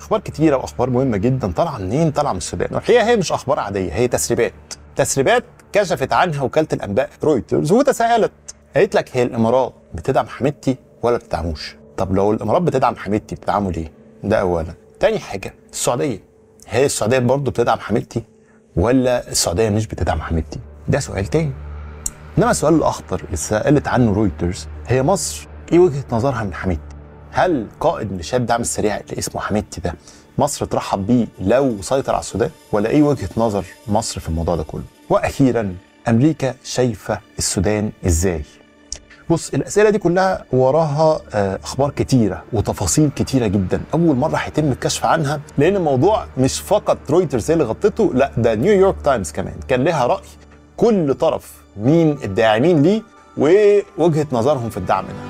اخبار كتيره واخبار مهمه جدا طالعه منين طالعه من السودان والحقيقه هي مش اخبار عاديه هي تسريبات تسريبات كشفت عنها وكاله الانباء رويترز وتساءلت قالت لك هي الامارات بتدعم حميدتي ولا بتدعموش طب لو الامارات بتدعم حميدتي بتدعمه ليه ده اولا تاني حاجه السعوديه هي السعوديه برضه بتدعم حميدتي ولا السعوديه مش بتدعم حميدتي ده سؤال تاني انما السؤال الاخطر اللي سالت عنه رويترز هي مصر ايه وجهه نظرها من حميدتي هل قائد ميليشيات الدعم السريع اللي اسمه حميدتي ده مصر ترحب بيه لو سيطر على السودان ولا ايه وجهه نظر مصر في الموضوع ده كله واخيرا امريكا شايفه السودان ازاي بص الاسئله دي كلها وراها آه، اخبار كتيره وتفاصيل كتيره جدا اول مره هيتم الكشف عنها لان الموضوع مش فقط رويترز هي اللي غطته لا ده نيويورك تايمز كمان كان لها راي كل طرف مين الداعمين ليه ووجهه نظرهم في الدعم ده